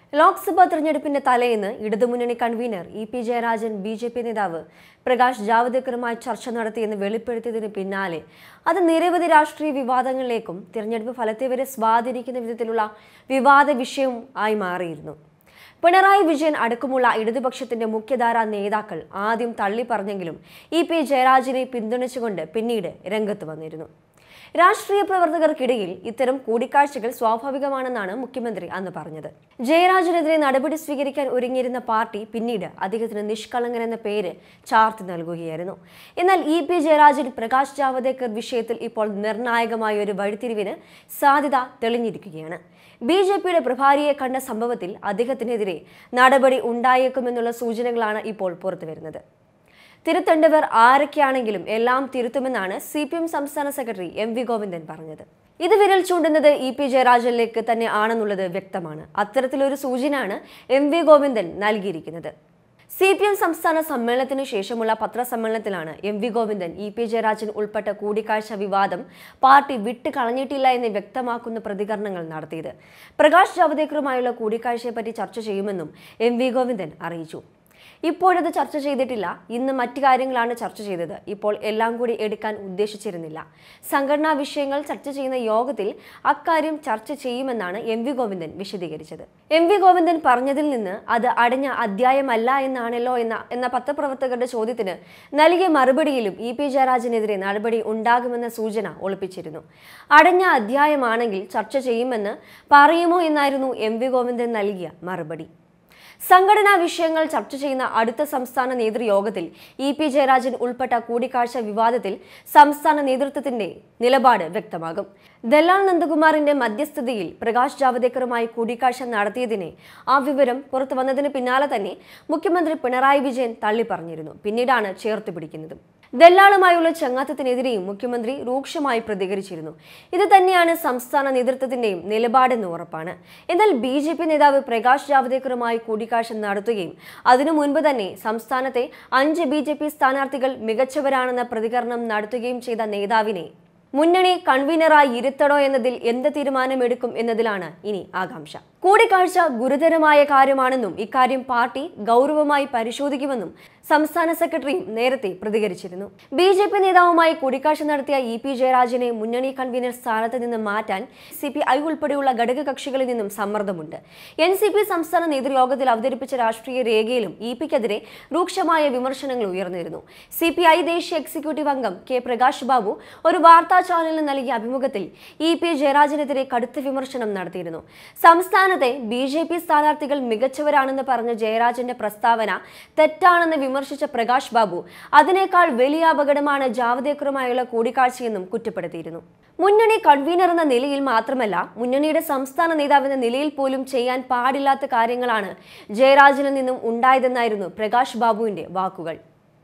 ലോക്സഭാ തെരഞ്ഞെടുപ്പിന്റെ തലേന്ന് ഇടതുമുന്നണി convener E P Jayarajan B J P നേതാവ് പ്രകാശ് ജാവ്ദേക്കറുമായി ചർച്ച നടത്തിയെന്ന് വെളിപ്പെടുത്തിയതിന് പിന്നാലെ അത് നിരവധി രാഷ്ട്രീയ വിവാദങ്ങളിലേക്കും തിരഞ്ഞെടുപ്പ് ഫലത്തെ വരെ സ്വാധീനിക്കുന്ന വിധത്തിലുള്ള വിവാദ വിഷയം ആയി മാറിയിരുന്നു പിണറായി വിജയൻ അടക്കമുള്ള ഇടതുപക്ഷത്തിന്റെ മുഖ്യധാരാ നേതാക്കൾ ആദ്യം തള്ളി പറഞ്ഞെങ്കിലും ഇ പി ജയരാജനെ പിന്തുണച്ചുകൊണ്ട് പിന്നീട് രംഗത്ത് വന്നിരുന്നു രാഷ്ട്രീയ പ്രവർത്തകർക്കിടയിൽ ഇത്തരം കൂടിക്കാഴ്ചകൾ സ്വാഭാവികമാണെന്നാണ് മുഖ്യമന്ത്രി അന്ന് പറഞ്ഞത് ജയരാജനെതിരെ നടപടി സ്വീകരിക്കാൻ ഒരുങ്ങിയിരുന്ന പാർട്ടി പിന്നീട് അദ്ദേഹത്തിന് നിഷ്കളങ്കൻ എന്ന പേര് ചാർത്തി നൽകുകയായിരുന്നു എന്നാൽ ഇ പി ജയരാജൻ പ്രകാശ് ജാവദേക്കർ വിഷയത്തിൽ ഇപ്പോൾ നിർണായകമായ ഒരു വഴിത്തിരിവിന് സാധ്യത തെളിഞ്ഞിരിക്കുകയാണ് ബി ജെ പിയുടെ പ്രഭാരിയെ കണ്ട സംഭവത്തിൽ അദ്ദേഹത്തിനെതിരെ നടപടി ഉണ്ടായേക്കുമെന്നുള്ള സൂചനകളാണ് ഇപ്പോൾ പുറത്തുവരുന്നത് തിരുത്തേണ്ടവർ ആരൊക്കെയാണെങ്കിലും എല്ലാം തിരുത്തുമെന്നാണ് സി പി എം സംസ്ഥാന സെക്രട്ടറി എം വി ഗോവിന്ദൻ പറഞ്ഞത് ഇത് വിരൽ ചൂണ്ടുന്നത് ഇ പി ജയരാജനിലേക്ക് തന്നെ ആണെന്നുള്ളത് വ്യക്തമാണ് അത്തരത്തിലൊരു സൂചനയാണ് എം വി ഗോവിന്ദൻ നൽകിയിരിക്കുന്നത് സി പി എം സംസ്ഥാന സമ്മേളനത്തിന് ശേഷമുള്ള പത്രസമ്മേളനത്തിലാണ് M V Govindan E P Jayarajan ഉൾപ്പെട്ട കൂടിക്കാഴ്ച വിവാദം പാർട്ടി വിട്ട് കളഞ്ഞിട്ടില്ല എന്ന് വ്യക്തമാക്കുന്ന പ്രതികരണങ്ങൾ നടത്തിയത് പ്രകാശ് ജാവദേക്കറുമായുള്ള കൂടിക്കാഴ്ചയെപ്പറ്റി ചർച്ച ചെയ്യുമെന്നും എം വി ഗോവിന്ദൻ അറിയിച്ചു ഇപ്പോഴത് ചർച്ച ചെയ്തിട്ടില്ല ഇന്ന് മറ്റു കാര്യങ്ങളാണ് ചർച്ച ചെയ്തത് ഇപ്പോൾ എല്ലാം കൂടി എടുക്കാൻ ഉദ്ദേശിച്ചിരുന്നില്ല സംഘടനാ വിഷയങ്ങൾ ചർച്ച ചെയ്യുന്ന യോഗത്തിൽ അക്കാര്യം ചർച്ച ചെയ്യുമെന്നാണ് എം വി ഗോവിന്ദൻ വിശദീകരിച്ചത് എം വി ഗോവിന്ദൻ പറഞ്ഞതിൽ നിന്ന് അത് അടഞ്ഞ അധ്യായമല്ല എന്നാണല്ലോ എന്ന എന്ന പത്രപ്രവർത്തകരുടെ ചോദ്യത്തിന് നൽകിയ മറുപടിയിലും ഇ പി ജയരാജനെതിരെ നടപടി ഉണ്ടാകുമെന്ന സൂചന ഒളിപ്പിച്ചിരുന്നു അടഞ്ഞ അധ്യായമാണെങ്കിൽ ചർച്ച ചെയ്യുമെന്ന് പറയുമോ എന്നായിരുന്നു എം വി ഗോവിന്ദൻ നൽകിയ മറുപടി സംഘടനാ വിഷയങ്ങൾ ചർച്ച ചെയ്യുന്ന അടുത്ത സംസ്ഥാന നേതൃയോഗത്തിൽ ഇ പി ജയരാജൻ ഉൾപ്പെട്ട കൂടിക്കാഴ്ച വിവാദത്തിൽ സംസ്ഥാന നേതൃത്വത്തിന്റെ നിലപാട് വ്യക്തമാകും ദല്ലാൽ നന്ദകുമാറിന്റെ മധ്യസ്ഥതയിൽ പ്രകാശ് ജാവദേക്കറുമായി കൂടിക്കാഴ്ച നടത്തിയതിനെ ആ വിവരം പുറത്തു വന്നതിന് പിന്നാലെ തന്നെ മുഖ്യമന്ത്രി പിണറായി വിജയൻ തള്ളിപ്പറഞ്ഞിരുന്നു പിന്നീടാണ് ചേർത്ത് പിടിക്കുന്നതും ദല്ലാളുമായുള്ള ചങ്ങാത്തത്തിനെതിരെയും മുഖ്യമന്ത്രി രൂക്ഷമായി പ്രതികരിച്ചിരുന്നു ഇത് തന്നെയാണ് സംസ്ഥാന നേതൃത്വത്തിന്റെയും നിലപാടെന്ന് ഉറപ്പാണ് എന്നാൽ ബി ജെ പി നേതാവ് പ്രകാശ് ജാവദേക്കറുമായി കൂടിക്കാഴ്ച നടത്തുകയും അതിനു മുൻപ് തന്നെ സംസ്ഥാനത്തെ അഞ്ച് ബി ജെ പി സ്ഥാനാർത്ഥികൾ മികച്ചവരാണെന്ന പ്രതികരണം നടത്തുകയും ചെയ്ത നേതാവിനെ മുന്നണി കൺവീനറായി ഇരുത്തണോ എന്നതിൽ എന്ത് തീരുമാനമെടുക്കും എന്നതിലാണ് ഇനി ആകാംക്ഷ കൂടിക്കാഴ്ച ഗുരുതരമായ കാര്യമാണെന്നും ഇക്കാര്യം പാർട്ടി ഗൗരവമായി പരിശോധിക്കുമെന്നും സംസ്ഥാന സെക്രട്ടറിയും നേരത്തെ പ്രതികരിച്ചിരുന്നു ബി ജെ പി നേതാവുമായി കൂടിക്കാഴ്ച നടത്തിയ ഇ പി ജയരാജനെ മുന്നണി കൺവീനർ സ്ഥാനത്ത് നിന്ന് മാറ്റാൻ സി പി ഐ ഉൾപ്പെടെയുള്ള ഘടക കക്ഷികളിൽ നിന്നും സമ്മർദ്ദമുണ്ട് എൻ സി പി സംസ്ഥാന നേതൃയോഗത്തിൽ അവതരിപ്പിച്ച രാഷ്ട്രീയ രേഖയിലും ഇ പിക്കെതിരെ രൂക്ഷമായ വിമർശനങ്ങൾ ഉയർന്നിരുന്നു സി പി ഐ ദേശീയ എക്സിക്യൂട്ടീവ് അംഗം കെ പ്രകാശ് ബാബു ഒരു വാർത്താ ചാനലിന് നൽകിയ അഭിമുഖത്തിൽ ഇ പി ജയരാജനെതിരെ കടുത്ത വിമർശനം നടത്തിയിരുന്നു സംസ്ഥാനത്തെ ബി ജെ പി സ്ഥാനാർത്ഥികൾ മികച്ചവരാണെന്ന് പറഞ്ഞ ജയരാജന്റെ പ്രസ്താവന തെറ്റാണെന്ന് വിമർശിച്ച പ്രകാശ് ബാബു അതിനേക്കാൾ വലിയ അപകടമാണ് ജാവദേക്കറുമായുള്ള കൂടിക്കാഴ്ചയെന്നും കുറ്റപ്പെടുത്തിയിരുന്നു മുന്നണി കൺവീനർ എന്ന നിലയിൽ മാത്രമല്ല മുന്നണിയുടെ സംസ്ഥാന നേതാവ് എന്ന നിലയിൽ പോലും ചെയ്യാൻ പാടില്ലാത്ത കാര്യങ്ങളാണ് ജയരാജനിൽ നിന്നും ഉണ്ടായതെന്നായിരുന്നു പ്രകാശ് ബാബുവിന്റെ വാക്കുകൾ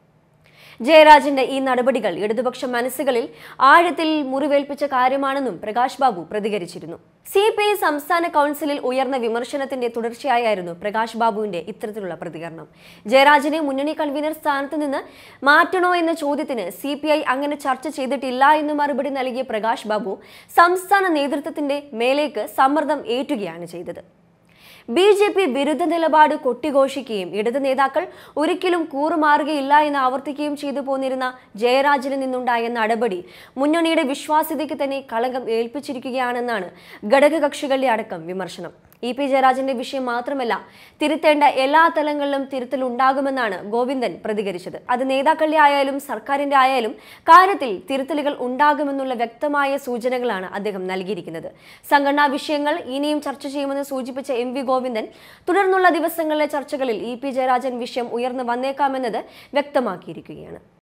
ജയരാജന്റെ ഈ നടപടികൾ ഇടതുപക്ഷ മനസ്സുകളിൽ ആഴത്തിൽ മുറിവേൽപ്പിച്ച കാര്യമാണെന്നും പ്രകാശ് ബാബു പ്രതികരിച്ചിരുന്നു സി പി ഐ സംസ്ഥാന കൗൺസിലിൽ ഉയർന്ന വിമർശനത്തിന്റെ തുടർച്ചയായിരുന്നു പ്രകാശ് ബാബുവിന്റെ ഇത്തരത്തിലുള്ള പ്രതികരണം ജയരാജനെ മുന്നണി കൺവീനർ സ്ഥാനത്ത് നിന്ന് മാറ്റണോ എന്ന ചോദ്യത്തിന് സി പി ഐ അങ്ങനെ ചർച്ച ചെയ്തിട്ടില്ല എന്ന് മറുപടി നൽകിയ പ്രകാശ് ബാബു സംസ്ഥാന നേതൃത്വത്തിന്റെ മേലേക്ക് സമ്മർദ്ദം ഏറ്റുകയാണ് ചെയ്തത് ബി ജെ പി വിരുദ്ധ നിലപാട് കൊട്ടിഘോഷിക്കുകയും ഇടത് നേതാക്കൾ ഒരിക്കലും കൂറുമാറുകയില്ല എന്ന് ആവർത്തിക്കുകയും ചെയ്തു പോന്നിരുന്ന ജയരാജനിൽ നിന്നുണ്ടായ നടപടി മുന്നണിയുടെ വിശ്വാസ്യതയ്ക്ക് തന്നെ കളങ്കം ഏൽപ്പിച്ചിരിക്കുകയാണെന്നാണ് ഘടകകക്ഷികളുടെ അടക്കം വിമർശനം ഇ പി ജയരാജന്റെ വിഷയം മാത്രമല്ല തിരുത്തേണ്ട എല്ലാ തലങ്ങളിലും തിരുത്തലുണ്ടാകുമെന്നാണ് ഗോവിന്ദൻ പ്രതികരിച്ചത് അത് നേതാക്കളുടെ ആയാലും സർക്കാരിന്റെ ആയാലും കാര്യത്തിൽ തിരുത്തലുകൾ ഉണ്ടാകുമെന്നുള്ള വ്യക്തമായ സൂചനകളാണ് അദ്ദേഹം നൽകിയിരിക്കുന്നത് സംഘടനാ വിഷയങ്ങൾ ഇനിയും ചർച്ച ചെയ്യുമെന്ന് സൂചിപ്പിച്ച എം വി ഗോവിന്ദൻ തുടർന്നുള്ള ദിവസങ്ങളിലെ ചർച്ചകളിൽ ഇ പി ജയരാജൻ വിഷയം ഉയർന്നു വന്നേക്കാമെന്നത് വ്യക്തമാക്കിയിരിക്കുകയാണ്